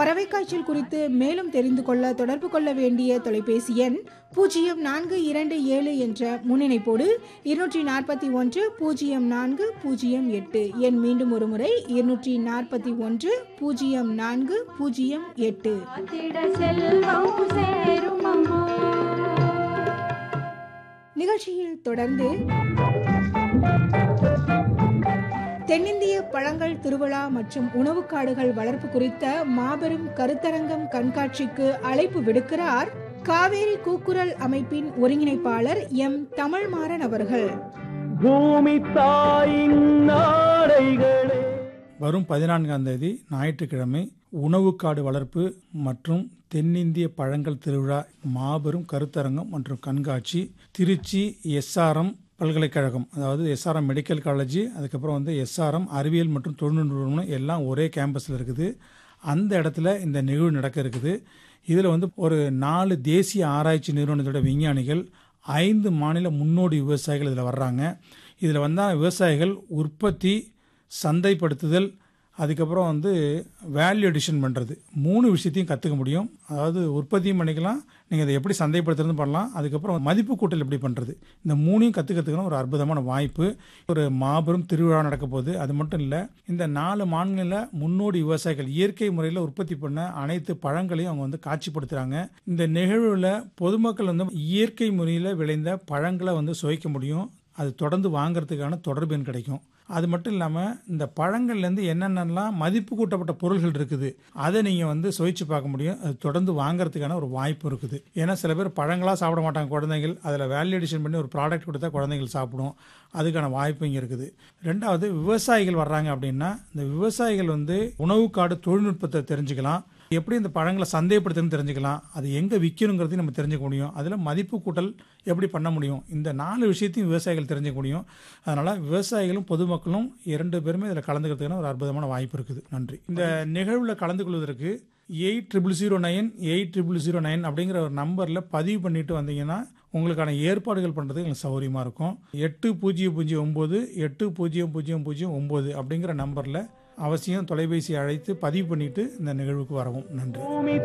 பறவை காய்ச்சல் குறித்து மேலும் தெரிந்து கொள்ள தொடர்பு கொள்ள வேண்டிய தொலைபேசி எண் பூஜ்ஜியம் நான்கு இரண்டு ஏழு என்ற முன்னிணைப்போடு இருநூற்றி நாற்பத்தி ஒன்று பூஜ்ஜியம் நான்கு பூஜ்ஜியம் எட்டு எண் மீண்டும் ஒரு முறை இருநூற்றி நாற்பத்தி ஒன்று பூஜ்ஜியம் நான்கு பூஜ்ஜியம் எட்டு காத்திட செல்வம் சேருமம்மா நிகழ்ச்சியில் தொடர்ந்து தென்னிந்திய பழங்கள் திருவிழா மற்றும் உணவுக் காடுகள் வளர்ப்பு குறித்த மாபெரும் கருத்தரங்கம் கண்காட்சிக்கு அழைப்பு விடுக்கிறார் காவேரி கூக்குரல் அமைப்பின் ஒருங்கிணைப்பாளர் எம் தமிழ்மாறன் அவர்கள் பூமி தாயின் நாடைகளே வரும் பதினான்காம் தேதி ஞாயிற்றுக்கிழமை உணவுக்காடு வளர்ப்பு மற்றும் தென்னிந்திய பழங்கள் திருவிழா மாபெரும் கருத்தரங்கம் மற்றும் கண்காட்சி திருச்சி எஸ்ஆர்எம் பல்கலைக்கழகம் அதாவது எஸ்ஆர்எம் மெடிக்கல் காலேஜ் அதுக்கப்புறம் வந்து எஸ்ஆர்எம் அறிவியல் மற்றும் தொழில்நுட்ப நிறுவனம் எல்லாம் ஒரே கேம்பஸில் இருக்குது அந்த இடத்துல இந்த நிகழ்வு நடக்க இருக்குது இதில் வந்து ஒரு நாலு தேசிய ஆராய்ச்சி நிறுவனத்தோட விஞ்ஞானிகள் ஐந்து மாநில முன்னோடி விவசாயிகள் இதில் வர்றாங்க இதில் வந்தால் விவசாயிகள் உற்பத்தி சந்தைப்படுத்துதல் அதுக்கப்புறம் வந்து வேல்யூ அடிஷன் பண்ணுறது மூணு விஷயத்தையும் கற்றுக்க முடியும் அதாவது உற்பத்தியும் பண்ணிக்கலாம் நீங்கள் அதை எப்படி சந்தைப்படுத்துறது பண்ணலாம் அதுக்கப்புறம் மதிப்பு கூட்டல் எப்படி பண்ணுறது இந்த மூணையும் கற்றுக்கிறதுக்கான ஒரு அற்புதமான வாய்ப்பு ஒரு மாபெரும் திருவிழா நடக்க போகுது அது மட்டும் இல்லை இந்த நாலு மாநில முன்னோடி விவசாயிகள் இயற்கை முறையில் உற்பத்தி பண்ண அனைத்து பழங்களையும் அவங்க வந்து காட்சிப்படுத்துகிறாங்க இந்த நிகழ்வில் பொதுமக்கள் வந்து இயற்கை முறையில் விளைந்த பழங்களை வந்து சுவைக்க முடியும் அது தொடர்ந்து வாங்குறதுக்கான தொடர்பு எண் கிடைக்கும் அது மட்டும் இல்லாமல் இந்த பழங்கள்லேருந்து என்னென்னலாம் மதிப்பு கூட்டப்பட்ட பொருள்கள் இருக்குது அதை நீங்கள் வந்து சுவைச்சு பார்க்க முடியும் அது தொடர்ந்து வாங்குறதுக்கான ஒரு வாய்ப்பு இருக்குது ஏன்னா சில பேர் பழங்களாக சாப்பிட மாட்டாங்க குழந்தைகள் அதில் வேல்யூ அடிஷன் பண்ணி ஒரு ப்ராடக்ட் கொடுத்தா குழந்தைகள் சாப்பிடும் அதுக்கான வாய்ப்பு இங்கே இருக்குது ரெண்டாவது விவசாயிகள் வர்றாங்க அப்படின்னா இந்த விவசாயிகள் வந்து உணவுக்காடு தொழில்நுட்பத்தை தெரிஞ்சுக்கலாம் எப்படி இந்த பழங்களை சந்தைப்படுத்துன்னு தெரிஞ்சுக்கலாம் அது எங்கே விற்கணுங்கிறதையும் நம்ம தெரிஞ்சுக்க முடியும் அதில் மதிப்பு கூட்டல் எப்படி பண்ண முடியும் இந்த நாலு விஷயத்தையும் விவசாயிகள் தெரிஞ்சுக்க முடியும் அதனால் விவசாயிகளும் பொதுமக்களும் இரண்டு பேருமே இதில் கலந்துக்கிறதுக்கான ஒரு அற்புதமான வாய்ப்பு இருக்குது நன்றி இந்த நிகழ்வில் கலந்து கொள்வதற்கு eight triple zero nine eight triple zero nine அப்படிங்கிற ஒரு நம்பரில் பதிவு பண்ணிட்டு வந்தீங்கன்னா உங்களுக்கான ஏற்பாடுகள் பண்ணுறது எங்களுக்கு சௌகரியமாக இருக்கும் எட்டு பூஜ்ஜியம் பூஜ்ஜியம் ஒம்பது எட்டு பூஜ்ஜியம் பூஜ்ஜியம் பூஜ்ஜியம் ஒம்பது அப்படிங்கிற நம்பரில் அவசியம் தொலைபேசி அழைத்து பதிவு பண்ணிட்டு இந்த நிகழ்வுக்கு வரவும் நன்றி பூமி